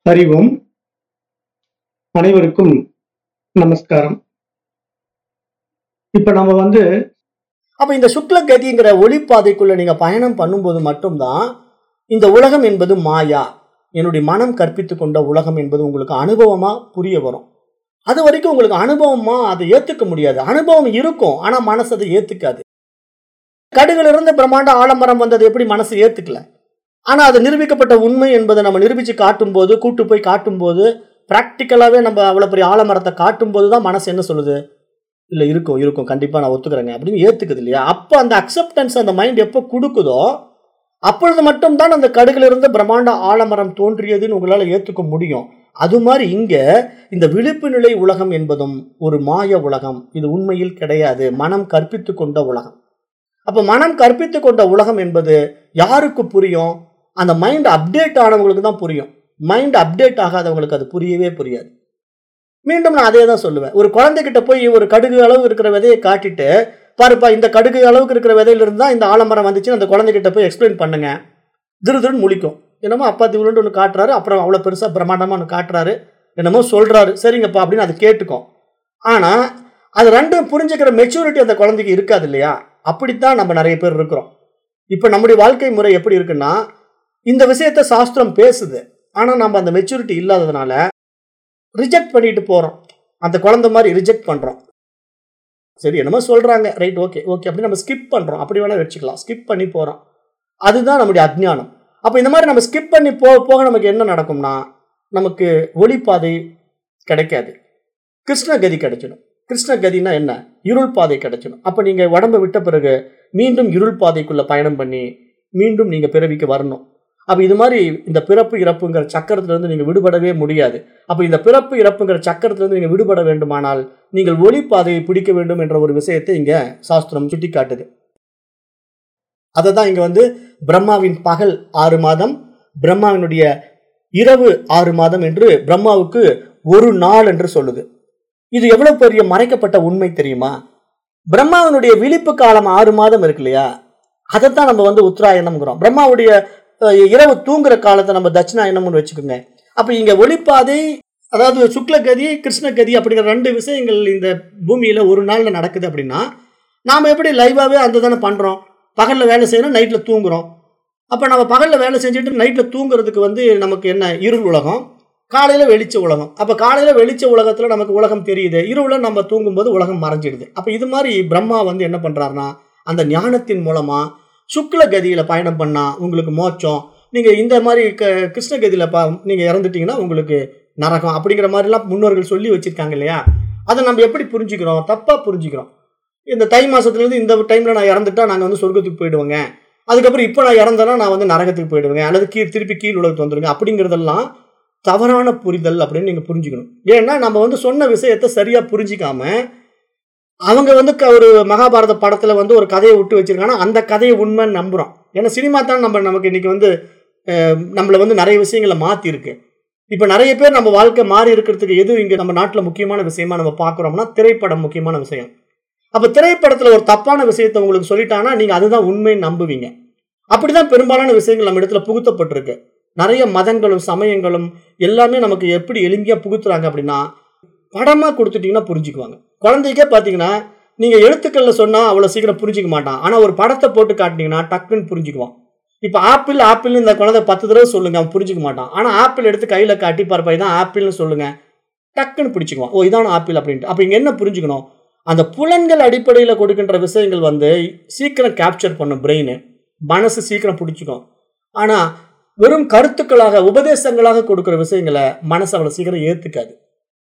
அறிவோம் அனைவருக்கும் நமஸ்காரம் இப்ப நம்ம வந்து அப்ப இந்த சுக்ல கதிங்கிற ஒளிப்பாதைக்குள்ள நீங்க பயணம் பண்ணும்போது மட்டும்தான் இந்த உலகம் என்பது மாயா என்னுடைய மனம் கற்பித்து கொண்ட உலகம் என்பது உங்களுக்கு அனுபவமா புரிய வரும் அது வரைக்கும் உங்களுக்கு அனுபவமா அதை ஏத்துக்க முடியாது அனுபவம் இருக்கும் ஆனா மனசு அதை ஏத்துக்காது கடுகுல இருந்து பிரம்மாண்ட ஆலமரம் வந்தது எப்படி மனசு ஏத்துக்கல ஆனா அது நிரூபிக்கப்பட்ட உண்மை என்பதை நம்ம நிரூபிச்சு காட்டும்போது கூட்டு போய் காட்டும்போது பிராக்டிக்கலாவே நம்ம அவ்வளவு பெரிய ஆலமரத்தை காட்டும்போது தான் மனசு என்ன சொல்லுது இல்லை இருக்கும் இருக்கும் கண்டிப்பாக நான் ஒத்துக்கிறேங்க அப்படின்னு ஏற்றுக்குது இல்லையா அப்போ அந்த அக்செப்டன்ஸ் அந்த மைண்ட் எப்போ கொடுக்குதோ அப்பொழுது மட்டும்தான் அந்த கடுகிலிருந்து பிரம்மாண்ட ஆலமரம் தோன்றியதுன்னு உங்களால் ஏற்றுக்க முடியும் அது மாதிரி இங்கே இந்த விழிப்பு நிலை உலகம் என்பதும் ஒரு மாய உலகம் இது உண்மையில் கிடையாது மனம் கற்பித்து கொண்ட உலகம் அப்போ மனம் கற்பித்து கொண்ட உலகம் என்பது யாருக்கு புரியும் அந்த மைண்ட் அப்டேட் ஆனவங்களுக்கு தான் புரியும் மைண்ட் அப்டேட் ஆகாதவங்களுக்கு அது புரியவே புரியாது மீண்டும் நான் அதே தான் சொல்லுவேன் ஒரு குழந்தைகிட்ட போய் ஒரு கடுகு அளவு இருக்கிற விதையை காட்டிட்டு பாருப்பா இந்த கடுகு அளவுக்கு இருக்கிற விதையிலிருந்து தான் இந்த ஆலமரம் வந்துச்சுன்னு அந்த குழந்தைகிட்ட போய் எக்ஸ்பிளைன் பண்ணுங்க திரு திருன்னு முழிக்கும் என்னமோ அப்பா திவுலுண்டு ஒன்று காட்டுறாரு அப்புறம் அவ்வளோ பெருசாக பிரம்மாண்டமாக ஒன்று காட்டுறாரு என்னமோ சொல்கிறாரு சரிங்கப்பா அப்படின்னு அது கேட்டுக்கும் ஆனால் அது ரெண்டும் புரிஞ்சுக்கிற மெச்சூரிட்டி அந்த குழந்தைக்கு இருக்காது இல்லையா அப்படித்தான் நம்ம நிறைய பேர் இருக்கிறோம் இப்போ நம்முடைய வாழ்க்கை முறை எப்படி இருக்குன்னா இந்த விஷயத்த சாஸ்திரம் பேசுது ஆனால் நம்ம அந்த மெச்சூரிட்டி இல்லாததுனால ரிஜெக்ட் பண்ணிட்டு போகிறோம் அந்த குழந்தை மாதிரி ரிஜெக்ட் பண்ணுறோம் சரி என்னமோ சொல்கிறாங்க ரைட் ஓகே ஓகே அப்படின்னு நம்ம ஸ்கிப் பண்ணுறோம் அப்படி வேணால் வச்சுக்கலாம் ஸ்கிப் பண்ணி போகிறோம் அதுதான் நம்முடைய அஜ்ஞானம் அப்போ இந்த மாதிரி நம்ம ஸ்கிப் பண்ணி போக போக நமக்கு என்ன நடக்கும்னா நமக்கு ஒளிப்பாதை கிடைக்காது கிருஷ்ணகதி கிடைச்சிடும் கிருஷ்ணகதினா என்ன இருள் பாதை கிடைச்சிடும் அப்போ நீங்கள் உடம்பை விட்ட பிறகு மீண்டும் இருள் பாதைக்குள்ளே பயணம் பண்ணி மீண்டும் நீங்கள் பிறவிக்கு வரணும் அப்போ இது மாதிரி இந்த பிறப்பு இறப்புங்கிற சக்கரத்திலிருந்து நீங்கள் விடுபடவே முடியாது அப்போ இந்த பிறப்பு இறப்புங்கிற சக்கரத்திலிருந்து நீங்கள் விடுபட வேண்டுமானால் நீங்கள் ஒளிப்பாதையை பிடிக்க வேண்டும் என்ற ஒரு விஷயத்தை இங்கே சாஸ்திரம் சுட்டி காட்டுது அதை தான் இங்கே வந்து பிரம்மாவின் பகல் ஆறு மாதம் பிரம்மாவினுடைய இரவு ஆறு மாதம் என்று பிரம்மாவுக்கு ஒரு நாள் என்று சொல்லுது இது எவ்வளவு பெரிய மறைக்கப்பட்ட உண்மை தெரியுமா பிரம்மாவினுடைய விழிப்பு காலம் ஆறு மாதம் இருக்கு இல்லையா அதைத்தான் நம்ம வந்து உத்தராயணம்ங்கிறோம் பிரம்மாவுடைய அஹ், இரவு தூங்குற காலத்தை நம்ம தட்சிணாயணம்னு வச்சுக்கோங்க அப்போ இங்கே ஒளிப்பாதை அதாவது சுக்லகதி கிருஷ்ணகதி அப்படிங்கிற ரெண்டு விஷயங்கள் இந்த பூமியில் ஒரு நாளில் நடக்குது அப்படின்னா நாம் எப்படி லைவாகவே அந்த தானே பண்ணுறோம் பகலில் வேலை செய்யணும் நைட்டில் தூங்குறோம் அப்போ நம்ம பகலில் வேலை செஞ்சுட்டு நைட்டில் தூங்குறதுக்கு வந்து நமக்கு என்ன இருள் உலகம் காலையில் வெளிச்ச உலகம் அப்போ காலையில் வெளிச்ச உலகத்தில் நமக்கு உலகம் தெரியுது இருவில் நம்ம தூங்கும்போது உலகம் மறைஞ்சிடுது அப்போ இது மாதிரி பிரம்மா வந்து என்ன பண்ணுறாருனா அந்த ஞானத்தின் மூலமாக சுக்ல கதியில் பயணம் பண்ணால் உங்களுக்கு மோட்சம் நீங்கள் இந்த மாதிரி க கிருஷ்ணகதியில் பா நீங்கள் இறந்துட்டீங்கன்னா உங்களுக்கு நரகம் அப்படிங்கிற மாதிரிலாம் முன்னோர்கள் சொல்லி வச்சுருக்காங்க இல்லையா அதை நம்ம எப்படி புரிஞ்சுக்கிறோம் தப்பாக புரிஞ்சுக்கிறோம் இந்த தை மாதத்துலேருந்து இந்த டைமில் நான் இறந்துட்டா நாங்கள் வந்து சொர்க்கத்துக்கு போயிடுவோங்க அதுக்கப்புறம் இப்போ நான் இறந்தேன்னா நான் வந்து நரகத்துக்கு போயிடுவேங்க அல்லது கீழ் திருப்பி கீழ் உலகத்துக்கு வந்துருங்க அப்படிங்கிறதெல்லாம் தவறான புரிதல் அப்படின்னு நீங்கள் புரிஞ்சுக்கணும் ஏன்னா நம்ம வந்து சொன்ன விஷயத்தை சரியாக புரிஞ்சிக்காம அவங்க வந்து க- ஒரு மகாபாரத படத்தில் வந்து ஒரு கதையை விட்டு வச்சிருக்காங்கன்னா அந்த கதையை உண்மைன்னு நம்புகிறோம் ஏன்னா சினிமா தான் நம்ம நமக்கு இன்னைக்கு வந்து அஹ், நம்மளை வந்து நிறைய விஷயங்களை மாற்றிருக்கு இப்போ நிறைய பேர் நம்ம வாழ்க்கை மாறி இருக்கிறதுக்கு எது இங்கே நம்ம நாட்டில் முக்கியமான விஷயமா நம்ம பார்க்குறோம்னா திரைப்படம் முக்கியமான விஷயம் அப்போ திரைப்படத்தில் ஒரு தப்பான விஷயத்தை உங்களுக்கு சொல்லிட்டாங்கன்னா நீங்கள் அதுதான் உண்மைன்னு நம்புவீங்க அப்படிதான் பெரும்பாலான விஷயங்கள் நம்ம இடத்துல புகுத்தப்பட்டிருக்கு நிறைய மதங்களும் சமயங்களும் எல்லாமே நமக்கு எப்படி எளிமையாக புகுத்துறாங்க அப்படின்னா படமாக கொடுத்துட்டீங்கன்னா புரிஞ்சுக்குவாங்க குழந்தைக்கே பார்த்தீங்கன்னா நீங்கள் எழுத்துக்களில் சொன்னால் அவ்வளோ சீக்கிரம் புரிஞ்சிக்க மாட்டான் ஆனால் ஒரு படத்தை போட்டு காட்டினீங்கன்னா டக்குன்னு புரிஞ்சுக்குவான் இப்போ ஆப்பிள் ஆப்பிள்னு இந்த குழந்தை பத்து தடவை சொல்லுங்க அவன் புரிஞ்சுக்க மாட்டான் ஆனால் ஆப்பிள் எடுத்து கையில் காட்டி பார்ப்பா இதான் ஆப்பிள்னு சொல்லுங்க டக்குன்னு பிடிச்சிக்குவான் ஓ இதான ஆப்பிள் அப்படின்ட்டு அப்போ இங்கே என்ன புரிஞ்சுக்கணும் அந்த புலன்கள் அடிப்படையில் கொடுக்கின்ற விஷயங்கள் வந்து சீக்கிரம் கேப்சர் பண்ணும் பிரெயின் மனசு சீக்கிரம் பிடிச்சிக்கும் ஆனால் வெறும் கருத்துக்களாக உபதேசங்களாக கொடுக்குற விஷயங்களை மனசு அவ்வளோ சீக்கிரம் ஏற்றுக்காது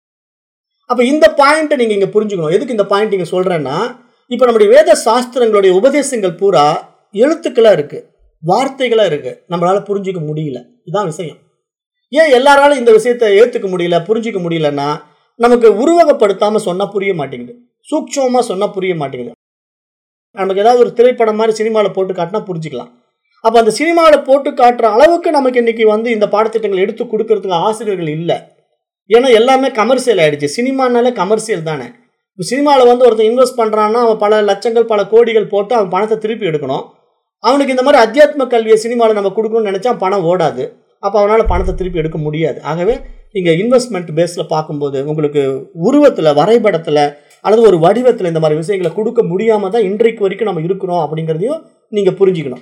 அப்போ இந்த பாயிண்ட்டை நீங்கள் இங்கே புரிஞ்சுக்கணும் எதுக்கு இந்த பாயிண்ட் இங்கே சொல்கிறேன்னா இப்போ நம்முடைய வேத சாஸ்திரங்களுடைய உபதேசங்கள் பூரா எழுத்துக்களாக இருக்குது வார்த்தைகளாக இருக்குது நம்மளால் புரிஞ்சிக்க முடியல இதான் விஷயம் ஏன் எல்லாராலும் இந்த விஷயத்தை ஏற்றுக்க முடியல புரிஞ்சிக்க முடியலன்னா நமக்கு உருவகப்படுத்தாமல் சொன்னால் புரிய மாட்டேங்குது சூக்ஷமாக சொன்னால் புரிய மாட்டேங்குது நமக்கு ஏதாவது ஒரு திரைப்படம் மாதிரி சினிமாவில் போட்டு காட்டினா புரிஞ்சுக்கலாம் அப்போ அந்த சினிமாவில் போட்டு காட்டுற அளவுக்கு நமக்கு இன்னைக்கு வந்து இந்த பாடத்திட்டங்கள் எடுத்து கொடுக்கறதுக்கு ஆசிரியர்கள் இல்லை ஏன்னா எல்லாமே கமர்ஷியல் ஆயிடுச்சு சினிமானாலே கமர்ஷியல் தானே இப்போ சினிமாவில் வந்து ஒருத்தன் இன்வெஸ்ட் பண்ணுறான்னா அவன் பல லட்சங்கள் பல கோடிகள் போட்டு அவன் பணத்தை திருப்பி எடுக்கணும் அவனுக்கு இந்த மாதிரி அத்தியாத்ம கல்வியை சினிமாவில் நம்ம கொடுக்கணும்னு நினச்சா பணம் ஓடாது அப்போ அவனால் பணத்தை திருப்பி எடுக்க முடியாது ஆகவே இங்கே இன்வெஸ்ட்மெண்ட் பேஸில் பார்க்கும்போது உங்களுக்கு உருவத்தில் வரைபடத்தில் அல்லது ஒரு வடிவத்தில் இந்த மாதிரி விஷயங்களை கொடுக்க முடியாமல் தான் இன்றைக்கு வரைக்கும் நம்ம இருக்கிறோம் அப்படிங்கிறதையும் நீங்கள் புரிஞ்சுக்கணும்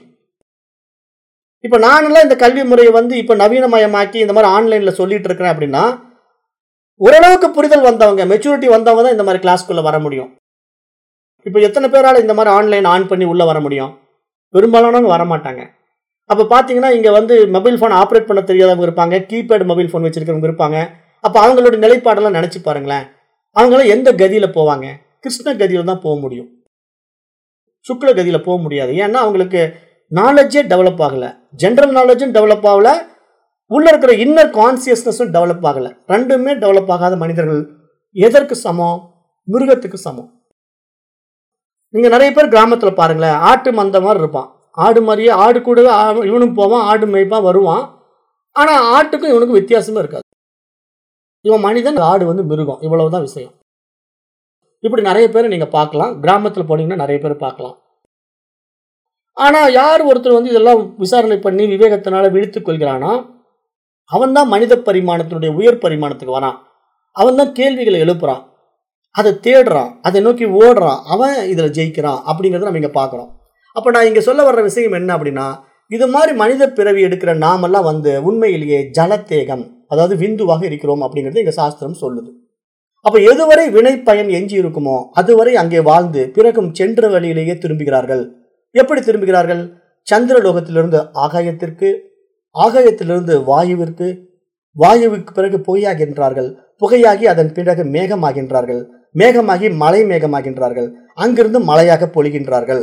இப்போ நானெல்லாம் இந்த கல்வி முறையை வந்து இப்போ நவீனமயமாக்கி இந்த மாதிரி ஆன்லைனில் சொல்லிட்டு இருக்கிறேன் அப்படின்னா ஓரளவுக்கு புரிதல் வந்தவங்க மெச்சூரிட்டி வந்தவங்க தான் இந்த மாதிரி கிளாஸ்க்குள்ளே வர முடியும் இப்போ எத்தனை பேரால் இந்த மாதிரி ஆன்லைன் ஆன் பண்ணி உள்ளே வர முடியும் பெரும்பாலானவங்க வர மாட்டாங்க அப்போ பார்த்தீங்கன்னா இங்கே வந்து மொபைல் ஃபோன் ஆப்ரேட் பண்ண தெரியாதவங்க இருப்பாங்க கீபேட் மொபைல் ஃபோன் வச்சிருக்கிறவங்க இருப்பாங்க அப்போ அவங்களோட நிலைப்பாடெல்லாம் நினச்சி பாருங்களேன் அவங்களாம் எந்த கதியில் போவாங்க கிருஷ்ண கதியில் தான் போக முடியும் சுக்ல கதியில் போக முடியாது ஏன்னா அவங்களுக்கு நாலேஜே டெவலப் ஆகலை ஜென்ரல் நாலேஜும் டெவலப் ஆகல உள்ள இருக்கிற இன்னர் கான்சியஸ்னஸும் டெவலப் ஆகலை ரெண்டுமே டெவலப் ஆகாத மனிதர்கள் எதற்கு சமம் மிருகத்துக்கு சமம் நீங்கள் நிறைய பேர் கிராமத்தில் பாருங்களேன் ஆட்டு மந்த மாதிரி இருப்பான் ஆடு மாதிரியே ஆடு கூட ஆ- இவனும் போவான் ஆடு மேய்ப்பான் வருவான் ஆனால் ஆட்டுக்கும் இவனுக்கும் வித்தியாசமே இருக்காது இவன் மனிதன் ஆடு வந்து மிருகம் இவ்வளவுதான் விஷயம் இப்படி நிறைய பேர் நீங்கள் பார்க்கலாம் கிராமத்தில் போனீங்கன்னா நிறைய பேர் பார்க்கலாம் ஆனால் யார் ஒருத்தர் வந்து இதெல்லாம் விசாரணை பண்ணி விவேகத்தினால விழித்துக் கொள்கிறானோ அவன் தான் மனித பரிமாணத்தினுடைய உயர் பரிமாணத்துக்கு வரான் அவன் தான் கேள்விகளை எழுப்புறான் அதை தேடுறான் அதை நோக்கி ஓடுறான் அவன் இதில் ஜெயிக்கிறான் அப்படிங்கிறத நம்ம இங்கே பார்க்குறோம் அப்போ நான் இங்கே சொல்ல வர்ற விஷயம் என்ன அப்படின்னா இது மாதிரி மனித பிறவி எடுக்கிற நாமெல்லாம் வந்து உண்மையிலேயே ஜலத்தேகம் அதாவது விந்துவாக இருக்கிறோம் அப்படிங்கிறது எங்கள் சாஸ்திரம் சொல்லுது அப்போ எதுவரை வினை பயன் எஞ்சி இருக்குமோ அதுவரை அங்கே வாழ்ந்து பிறகும் சென்ற வழியிலேயே திரும்புகிறார்கள் எப்படி திரும்புகிறார்கள் சந்திரலோகத்திலிருந்து ஆகாயத்திற்கு ஆகாயத்திலிருந்து வாயுவிற்கு வாயுவுக்கு பிறகு புகையாகின்றார்கள் புகையாகி அதன் பிறகு மேகமாகின்றார்கள் மேகமாகி மலை மேகமாகின்றார்கள் அங்கிருந்து மழையாக பொழிகின்றார்கள்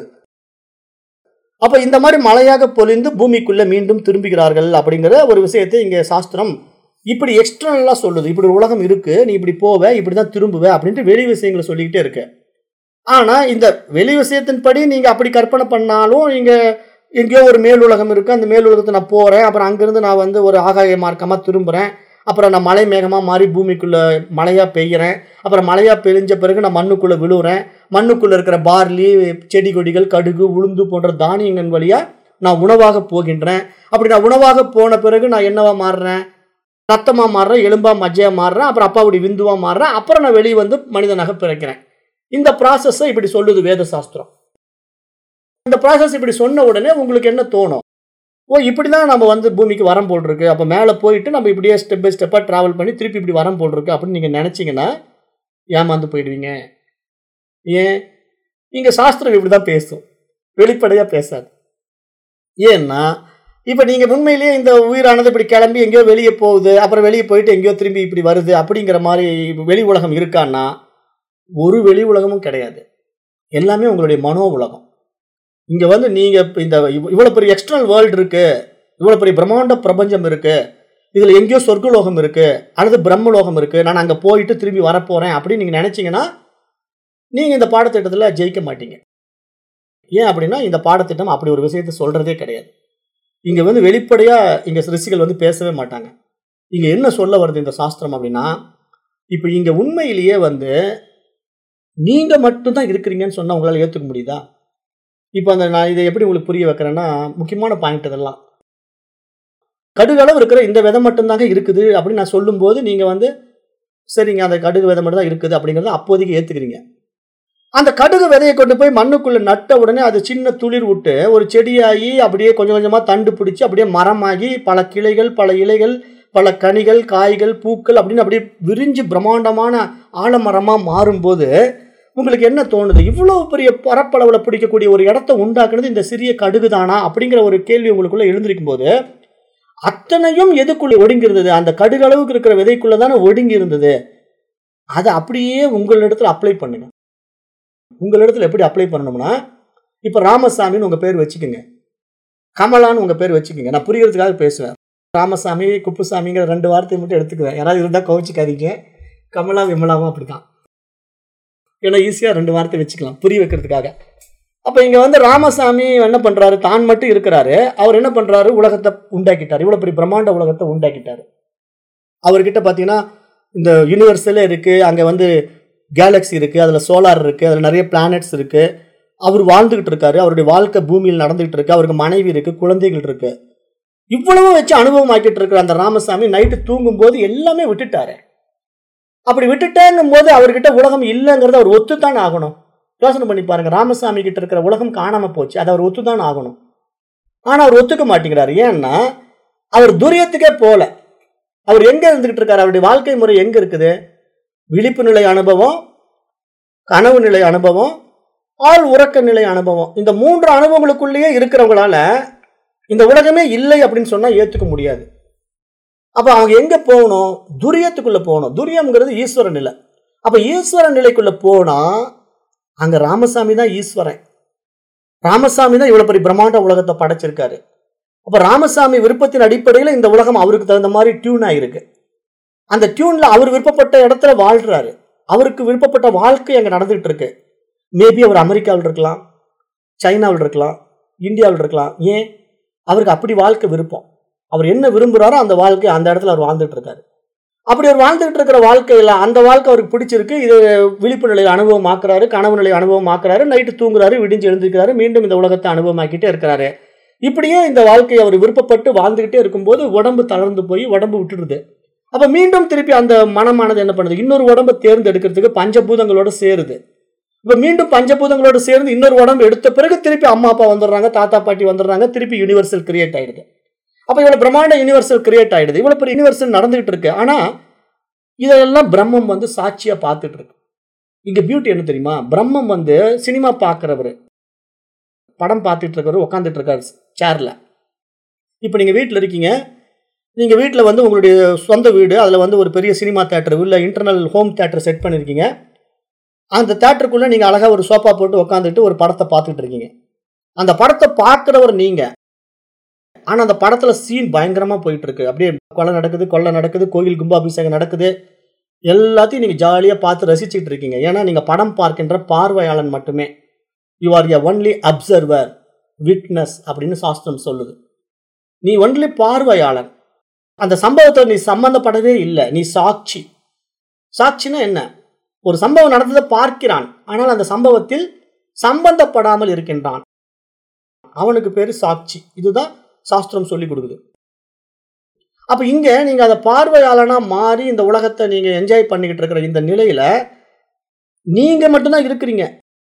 அப்ப இந்த மாதிரி மழையாக பொழிந்து பூமிக்குள்ள மீண்டும் திரும்புகிறார்கள் அப்படிங்கிற ஒரு விஷயத்தை இங்க சாஸ்திரம் இப்படி எக்ஸ்டர்னலா சொல்லுது இப்படி ஒரு உலகம் இருக்கு நீ இப்படி போவ இப்படி தான் திரும்புவ அப்படின்ட்டு வெளி விஷயங்களை சொல்லிக்கிட்டே இருக்கு ஆனா இந்த வெளி விஷயத்தின்படி நீங்க அப்படி கற்பனை பண்ணாலும் நீங்க எங்கேயோ ஒரு மேல் உலகம் இருக்கு அந்த மேல் உலகத்தை நான் போறேன் அப்புறம் அங்கிருந்து நான் வந்து ஒரு ஆகாய மார்க்கமா திரும்புறேன் அப்புறம் நான் மலை மேகமா மாறி பூமிக்குள்ள மழையா பெய்யறேன் அப்புறம் மழையா பெய்ஞ்ச பிறகு நான் மண்ணுக்குள்ள விழுவுறேன் மண்ணுக்குள்ள இருக்கிற பார்லி செடி கொடிகள் கடுகு உளுந்து போன்ற தானியங்கள் வழியா நான் உணவாக போகின்றேன் அப்படி நான் உணவாக போன பிறகு நான் என்னவா மாறுறேன் ரத்தமா மாறுறேன் எலும்பா மஜ்ஜையா மாறுறேன் அப்புறம் அப்பாவுடைய விந்துவா மாறுறேன் அப்புறம் நான் வெளியே வந்து மனிதனாக பிறக்கிறேன் இந்த ப்ராசஸை இப்படி சொல்லுது வேத சாஸ்திரம் இந்த ப்ராசஸ் இப்படி சொன்ன உடனே உங்களுக்கு என்ன தோணும் ஓ இப்படி தான் நம்ம வந்து பூமிக்கு வரம் போல் இருக்கு அப்போ மேலே போயிட்டு நம்ம இப்படியே ஸ்டெப் பை ஸ்டெப்பாக ட்ராவல் பண்ணி திருப்பி இப்படி வரம் போல் இருக்கு அப்படின்னு நீங்கள் நினச்சிங்கன்னா ஏமாந்து போயிடுவீங்க ஏன் இங்கே சாஸ்திரம் இப்படி தான் பேசும் வெளிப்படையாக பேசாது ஏன்னா இப்போ நீங்கள் உண்மையிலேயே இந்த உயிரானது இப்படி கிளம்பி எங்கேயோ வெளியே போகுது அப்புறம் வெளியே போயிட்டு எங்கேயோ திரும்பி இப்படி வருது அப்படிங்கிற மாதிரி வெளி உலகம் இருக்கான்னா ஒரு வெளி உலகமும் கிடையாது எல்லாமே உங்களுடைய மனோ உலகம் இங்கே வந்து நீங்கள் இப்போ இந்த இவ்வளோ பெரிய எக்ஸ்டர்னல் வேர்ல்டு இருக்கு இவ்வளோ பெரிய பிரம்மாண்ட பிரபஞ்சம் இருக்கு இதில் எங்கேயோ சொர்க்கலோகம் இருக்கு அல்லது பிரம்மலோகம் இருக்கு நான் அங்கே போயிட்டு திரும்பி வரப்போகிறேன் அப்படின்னு நீங்கள் நினச்சிங்கன்னா நீங்கள் இந்த பாடத்திட்டத்தில் ஜெயிக்க மாட்டீங்க ஏன் அப்படின்னா இந்த பாடத்திட்டம் அப்படி ஒரு விஷயத்தை சொல்கிறதே கிடையாது இங்கே வந்து வெளிப்படையாக இங்கே ரிஷிகள் வந்து பேசவே மாட்டாங்க இங்கே என்ன சொல்ல வருது இந்த சாஸ்திரம் அப்படின்னா இப்போ இங்கே உண்மையிலேயே வந்து நீங்கள் மட்டும்தான் இருக்கிறீங்கன்னு சொன்னால் உங்களால் ஏற்றுக்க முடியுதா இப்போ அந்த நான் இதை எப்படி உங்களுக்கு புரிய வைக்கிறேன்னா முக்கியமான பாயிண்ட் இதெல்லாம் கடுகளவு இருக்கிற இந்த விதை மட்டும்தாங்க இருக்குது அப்படின்னு நான் சொல்லும்போது நீங்கள் வந்து சரிங்க அந்த கடுகு விதை மட்டும் தான் இருக்குது அப்படிங்கிறத அப்போதைக்கு ஏற்றுக்கிறீங்க அந்த கடுகு விதையை கொண்டு போய் மண்ணுக்குள்ளே நட்ட உடனே அது சின்ன துளிர் விட்டு ஒரு செடியாகி அப்படியே கொஞ்சம் கொஞ்சமாக தண்டு பிடிச்சி அப்படியே மரமாகி பல கிளைகள் பல இலைகள் பல கனிகள் காய்கள் பூக்கள் அப்படின்னு அப்படியே விரிஞ்சு பிரம்மாண்டமான ஆலமரமாக மாறும்போது உங்களுக்கு என்ன தோணுது இவ்வளோ பெரிய பரப்பளவில் பிடிக்கக்கூடிய ஒரு இடத்த உண்டாக்குனது இந்த சிறிய கடுகு தானா அப்படிங்கிற ஒரு கேள்வி உங்களுக்குள்ள எழுந்திருக்கும் போது அத்தனையும் எதுக்குள்ள ஒடுங்கி இருந்தது அந்த கடுகு அளவுக்கு இருக்கிற விதைக்குள்ள தானே ஒடுங்கி இருந்தது அதை அப்படியே உங்களிடத்துல அப்ளை பண்ணுங்க உங்களிடத்துல எப்படி அப்ளை பண்ணணும்னா இப்போ ராமசாமின்னு உங்கள் பேர் வச்சுக்கோங்க கமலான்னு உங்கள் பேர் வச்சுக்கோங்க நான் புரியறதுக்காக பேசுவேன் ராமசாமி குப்புசாமிங்கிற ரெண்டு வார்த்தையை மட்டும் எடுத்துக்குவேன் யாராவது இருந்தால் கவச்சிக்காதீங்க கமலா விமலாவும் அப்படிதான் ஏன்னா ஈஸியாக ரெண்டு வார்த்தை வச்சுக்கலாம் புரிய வைக்கிறதுக்காக அப்போ இங்கே வந்து ராமசாமி என்ன பண்ணுறாரு தான் மட்டும் இருக்கிறாரு அவர் என்ன பண்ணுறாரு உலகத்தை உண்டாக்கிட்டார் இவ்வளோ பெரிய பிரம்மாண்ட உலகத்தை உண்டாக்கிட்டார் அவர்கிட்ட பார்த்தீங்கன்னா இந்த யூனிவர்சலே இருக்குது அங்கே வந்து கேலக்ஸி இருக்குது அதில் சோலார் இருக்குது அதில் நிறைய பிளானட்ஸ் இருக்குது அவர் வாழ்ந்துக்கிட்டு இருக்காரு அவருடைய வாழ்க்கை பூமியில் நடந்துகிட்டு இருக்கு அவருக்கு மனைவி இருக்குது குழந்தைகள் இருக்குது இவ்வளவு வச்சு அனுபவமாக்கிட்டு இருக்கிற அந்த ராமசாமி நைட்டு தூங்கும்போது எல்லாமே விட்டுட்டாரு அப்படி விட்டுட்டேங்கும் போது அவர்கிட்ட உலகம் இல்லைங்கிறத அவர் ஒத்துத்தான் ஆகணும் யோசனை பண்ணி பாருங்க ராமசாமி கிட்ட இருக்கிற உலகம் காணாம போச்சு அதை அவர் ஒத்துதான் ஆகணும் ஆனா அவர் ஒத்துக்க மாட்டேங்கிறாரு ஏன்னா அவர் துரியத்துக்கே போல அவர் எங்க இருந்துகிட்டு இருக்காரு அவருடைய வாழ்க்கை முறை எங்க இருக்குது விழிப்பு நிலை அனுபவம் கனவு நிலை அனுபவம் ஆள் உறக்க நிலை அனுபவம் இந்த மூன்று அனுபவங்களுக்குள்ளேயே இருக்கிறவங்களால இந்த உலகமே இல்லை அப்படின்னு சொன்னா ஏத்துக்க முடியாது அப்ப அவங்க எங்க போகணும் துரியத்துக்குள்ள போகணும் துரியம்ங்கிறது ஈஸ்வர நிலை அப்ப ஈஸ்வர நிலைக்குள்ள போனா அங்க ராமசாமி தான் ஈஸ்வரன் ராமசாமி தான் இவ்வளவு பெரிய பிரம்மாண்ட உலகத்தை படைச்சிருக்காரு அப்ப ராமசாமி விருப்பத்தின் அடிப்படையில் இந்த உலகம் அவருக்கு தகுந்த மாதிரி டியூன் ஆயிருக்கு அந்த டியூன்ல அவர் விருப்பப்பட்ட இடத்துல வாழ்றாரு அவருக்கு விருப்பப்பட்ட வாழ்க்கை அங்க நடந்துகிட்டு இருக்கு மேபி அவர் அமெரிக்காவில் இருக்கலாம் சைனாவில் இருக்கலாம் இந்தியாவில் இருக்கலாம் ஏன் அவருக்கு அப்படி வாழ்க்கை விருப்பம் அவர் என்ன விரும்புகிறாரோ அந்த வாழ்க்கை அந்த இடத்துல அவர் வாழ்ந்துட்டு இருக்காரு அப்படி அவர் வாழ்ந்துட்டு இருக்கிற வாழ்க்கையில் அந்த வாழ்க்கை அவருக்கு பிடிச்சிருக்கு இது விழிப்பு நிலை அனுபவமாக்குறாரு கனவு நிலை அனுபவமாக்குறாரு நைட்டு தூங்குறாரு விடிஞ்சு எழுந்திருக்கிறாரு மீண்டும் இந்த உலகத்தை அனுபவமாக்கிட்டே இருக்கிறாரு இப்படியே இந்த வாழ்க்கையை அவர் விருப்பப்பட்டு வாழ்ந்துகிட்டே இருக்கும்போது உடம்பு தளர்ந்து போய் உடம்பு விட்டுடுது அப்ப மீண்டும் திருப்பி அந்த மனமானது என்ன பண்ணுது இன்னொரு உடம்பை தேர்ந்தெடுக்கிறதுக்கு பஞ்சபூதங்களோட சேருது இப்ப மீண்டும் பஞ்சபூதங்களோட சேர்ந்து இன்னொரு உடம்பு எடுத்த பிறகு திருப்பி அம்மா அப்பா வந்துடுறாங்க தாத்தா பாட்டி வந்துடுறாங்க திருப்பி யூனிவர்சல் கிரியேட் ஆயிடுது அப்ப இவ்வளவு பிரம்மாண்ட யூனிவர்சல் கிரியேட் ஆயிடுது இவ்வளவு பெரிய யூனிவர்சல் நடந்துகிட்டு இருக்கு ஆனா இதெல்லாம் பிரம்மம் வந்து சாட்சியா பார்த்துட்டு இருக்கு இங்க பியூட்டி என்ன தெரியுமா பிரம்மம் வந்து சினிமா பார்க்கிறவர் படம் பார்த்துட்டு இருக்கிறவர் உட்காந்துட்டு இருக்காரு சேர்ல இப்போ நீங்க வீட்டில் இருக்கீங்க நீங்கள் வீட்டில் வந்து உங்களுடைய சொந்த வீடு அதில் வந்து ஒரு பெரிய சினிமா தேட்டர் இல்லை இன்டர்னல் ஹோம் தேட்டர் செட் பண்ணியிருக்கீங்க அந்த தேட்டருக்குள்ளே நீங்கள் அழகாக ஒரு சோஃபா போட்டு உட்காந்துட்டு ஒரு படத்தை பார்த்துட்டு இருக்கீங்க அந்த படத்தை பார்க்குறவர் நீங்கள் ஆனால் அந்த படத்தில் சீன் பயங்கரமாக போயிட்டு இருக்கு அப்படியே கொலை நடக்குது கொள்ளை நடக்குது கோயில் கும்பாபிஷேகம் நடக்குது எல்லாத்தையும் நீங்கள் ஜாலியாக பார்த்து ரசிச்சுட்டு இருக்கீங்க ஏன்னா நீங்கள் படம் பார்க்கின்ற பார்வையாளன் மட்டுமே you are a only observer witness அப்படின்னு சாஸ்திரம் சொல்லுது நீ ஒன்லி பார்வையாளன் அந்த சம்பவத்தை நீ சம்பந்தப்படவே இல்லை நீ சாட்சி சாட்சினா என்ன ஒரு சம்பவம் நடந்ததை பார்க்கிறான் ஆனால் அந்த சம்பவத்தில் சம்பந்தப்படாமல் இருக்கின்றான் அவனுக்கு பேரு சாட்சி இதுதான் சாஸ்திரம் சொல்லி கொடுக்குது அப்ப இங்க நீங்க அதை பார்வையாளனா மாறி இந்த உலகத்தை நீங்க என்ஜாய் பண்ணிக்கிட்டு இருக்கிற இந்த நிலையில நீங்க மட்டும்தான் இருக்கிறீங்க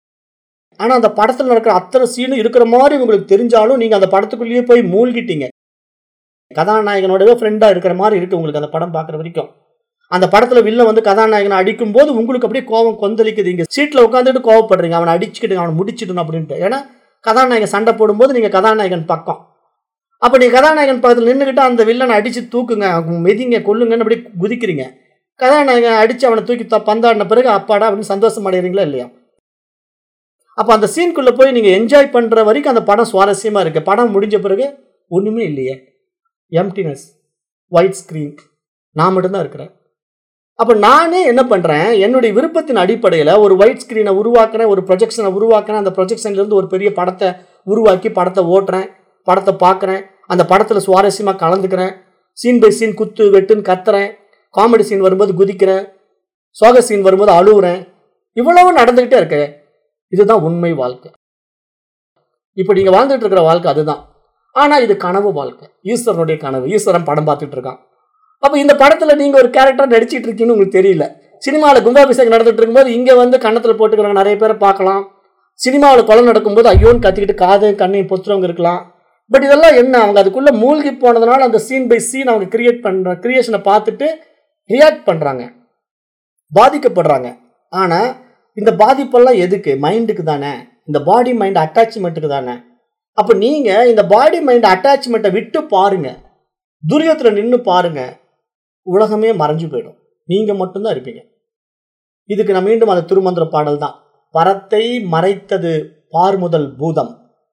ஆனா அந்த படத்துல நடக்கிற அத்தனை சீனும் இருக்கிற மாதிரி உங்களுக்கு தெரிஞ்சாலும் நீங்க அந்த படத்துக்குள்ளேயே போய் மூழ்கிட்டீங்க கதாநாயகனோடவே ஃப்ரெண்டா இருக்கிற மாதிரி இருக்கு உங்களுக்கு அந்த படம் பார்க்குற வரைக்கும் அந்த படத்துல வில்ல வந்து கதாநாயகனை அடிக்கும் போது உங்களுக்கு அப்படியே கோவம் கொந்தளிக்குது இங்க சீட்ல உட்காந்துட்டு கோவப்படுறீங்க அவனை அடிச்சுக்கிட்டு அவனை முடிச்சிடணும் அப்படின்ட்டு ஏன்னா கதாநாயகன் சண்டை போடும்போது நீங்க கதாநாயகன் பக்கம் அப்ப நீங்க கதாநாயகன் பக்கத்துல நின்றுக்கிட்டு அந்த வில்லனை அடிச்சு தூக்குங்க மெதிங்க கொல்லுங்கன்னு அப்படி குதிக்கிறீங்க கதாநாயகன் அடிச்சு அவனை தூக்கி த- பந்தாடின பிறகு அப்பாடா அப்படின்னு சந்தோஷம் அடைகிறீங்களா இல்லையா அப்ப அந்த சீனுக்குள்ள போய் நீங்க என்ஜாய் பண்ற வரைக்கும் அந்த படம் சுவாரஸ்யமா இருக்கு படம் முடிஞ்ச பிறகு ஒண்ணுமே இல்லையே எம்டினஸ் ஒயிட் ஸ்கிரீன் நான் மட்டும்தான் இருக்கிறேன் அப்போ நானே என்ன பண்ணுறேன் என்னுடைய விருப்பத்தின் அடிப்படையில் ஒரு ஒயிட் ஸ்க்ரீனை உருவாக்குறேன் ஒரு ப்ரொஜெக்ஷனை உருவாக்குறேன் அந்த ப்ரொஜெக்ஷன்லேருந்து ஒரு பெரிய படத்தை உருவாக்கி படத்தை ஓட்டுறேன் படத்தை பார்க்குறேன் அந்த படத்தில் சுவாரஸ்யமாக கலந்துக்கிறேன் சீன் பை சீன் குத்து வெட்டுன்னு கத்துறேன் காமெடி சீன் வரும்போது குதிக்கிறேன் சோக சீன் வரும்போது அழுவுறேன் இவ்வளவு நடந்துக்கிட்டே இருக்கு இதுதான் உண்மை வாழ்க்கை இப்போ நீங்கள் வாழ்ந்துட்டு இருக்கிற வாழ்க்கை அதுதான் ஆனால் இது கனவு வாழ்க்கை ஈஸ்வரனுடைய கனவு ஈஸ்வரன் படம் பார்த்துட்டு இருக்கான் அப்போ இந்த படத்தில் நீங்கள் ஒரு கேரக்டர் நடிச்சிட்டு இருக்கீங்கன்னு உங்களுக்கு தெரியல சினிமாவில் கும்பாபிஷேகம் நடந்துட்டு இருக்கும்போது இங்கே வந்து கன்னத்தில் போட்டுக்கிறவங்க நிறைய பேரை பார்க்கலாம் சினிமாவில் கொலை நடக்கும்போது ஐயோன்னு கத்திக்கிட்டு காது கண்ணையும் பொத்துறவங்க இருக்கலாம் பட் இதெல்லாம் என்ன அவங்க அதுக்குள்ளே மூழ்கி போனதுனால அந்த சீன் பை சீன் அவங்க கிரியேட் பண்ணுற கிரியேஷனை பார்த்துட்டு ரியாக்ட் பண்ணுறாங்க பாதிக்கப்படுறாங்க ஆனால் இந்த பாதிப்பெல்லாம் எதுக்கு மைண்டுக்கு தானே இந்த பாடி மைண்ட் அட்டாச்மெண்ட்டுக்கு தானே அப்போ நீங்கள் இந்த பாடி மைண்ட் அட்டாச்மெண்ட்டை விட்டு பாருங்க துரியத்தில் நின்று பாருங்க உலகமே மறைஞ்சு போயிடும் நீங்கள் மட்டும்தான் இருப்பீங்க இதுக்கு நான் மீண்டும் அந்த திருமந்திர பாடல் தான் பரத்தை மறைத்தது பார்முதல் பூதம்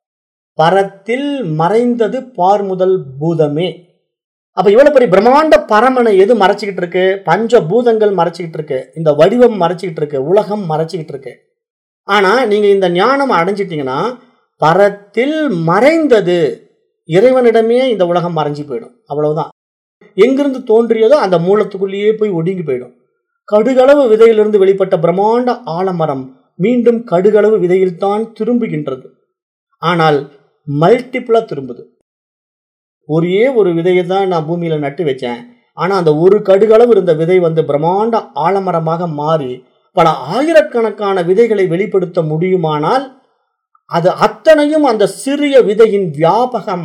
பரத்தில் மறைந்தது பார்முதல் பூதமே அப்ப இவ்வளவு பெரிய பிரம்மாண்ட பரமனை எது மறைச்சிக்கிட்டு இருக்கு பஞ்ச பூதங்கள் மறைச்சிக்கிட்டு இருக்கு இந்த வடிவம் மறைச்சிக்கிட்டு இருக்கு உலகம் மறைச்சிக்கிட்டு இருக்கு ஆனா நீங்க இந்த ஞானம் அடைஞ்சிட்டீங்கன்னா பரத்தில் மறைந்தது இறைவனிடமே இந்த உலகம் மறைஞ்சு போயிடும் அவ்வளவுதான் எங்கிருந்து தோன்றியதோ அந்த மூலத்துக்குள்ளேயே போய் ஒடுங்கி போயிடும் கடுகளவு விதையிலிருந்து வெளிப்பட்ட பிரம்மாண்ட ஆலமரம் மீண்டும் கடுகளவு விதையில்தான் திரும்புகின்றது ஆனால் மல்டிபிளா திரும்புது ஒரே ஒரு விதையை தான் நான் பூமியில நட்டு வச்சேன் ஆனா அந்த ஒரு கடுகளவு இருந்த விதை வந்து பிரம்மாண்ட ஆலமரமாக மாறி பல ஆயிரக்கணக்கான விதைகளை வெளிப்படுத்த முடியுமானால் அது அத்தனையும் அந்த சிறிய விதையின் வியாபகம்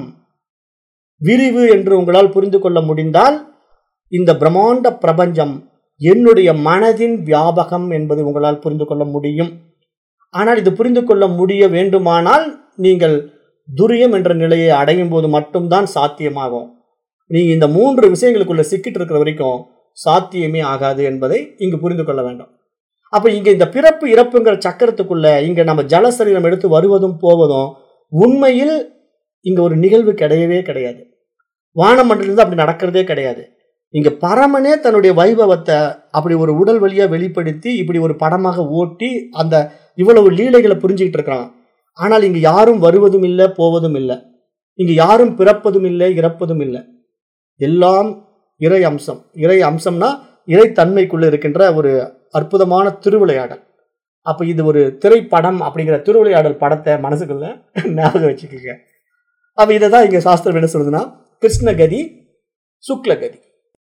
விரிவு என்று உங்களால் புரிந்து கொள்ள முடிந்தால் இந்த பிரம்மாண்ட பிரபஞ்சம் என்னுடைய மனதின் வியாபகம் என்பது உங்களால் புரிந்து கொள்ள முடியும் ஆனால் இது புரிந்து கொள்ள முடிய வேண்டுமானால் நீங்கள் துரியம் என்ற நிலையை அடையும் போது மட்டும்தான் சாத்தியமாகும் நீங்க இந்த மூன்று விஷயங்களுக்குள்ள சிக்கிட்டு இருக்கிற வரைக்கும் சாத்தியமே ஆகாது என்பதை இங்கு புரிந்து கொள்ள வேண்டும் அப்ப இங்க இந்த பிறப்பு இறப்புங்கிற சக்கரத்துக்குள்ள இங்க நம்ம ஜலசரீரம் எடுத்து வருவதும் போவதும் உண்மையில் இங்க ஒரு நிகழ்வு கிடையவே கிடையாது வானமண்டலிருந்து அப்படி நடக்கிறதே கிடையாது இங்க பரமனே தன்னுடைய வைபவத்தை அப்படி ஒரு உடல் வழியா வெளிப்படுத்தி இப்படி ஒரு படமாக ஓட்டி அந்த இவ்வளவு லீலைகளை புரிஞ்சுக்கிட்டு இருக்கிறான் ஆனால் இங்கு யாரும் வருவதும் இல்லை போவதும் இல்லை இங்கு யாரும் பிறப்பதும் இல்லை இறப்பதும் இல்லை எல்லாம் இறை அம்சம் இறை அம்சம்னா இறைத்தன்மைக்குள்ள இருக்கின்ற ஒரு அற்புதமான திருவிளையாடல் அப்ப இது ஒரு திரைப்படம் அப்படிங்கிற திருவிளையாடல் படத்தை மனசுக்குள்ள ஞாபகம் வச்சுக்கோங்க அப்ப இதை தான் இங்க சாஸ்திரம் என்ன சொல்லுதுன்னா கிருஷ்ணகதி சுக்லகதி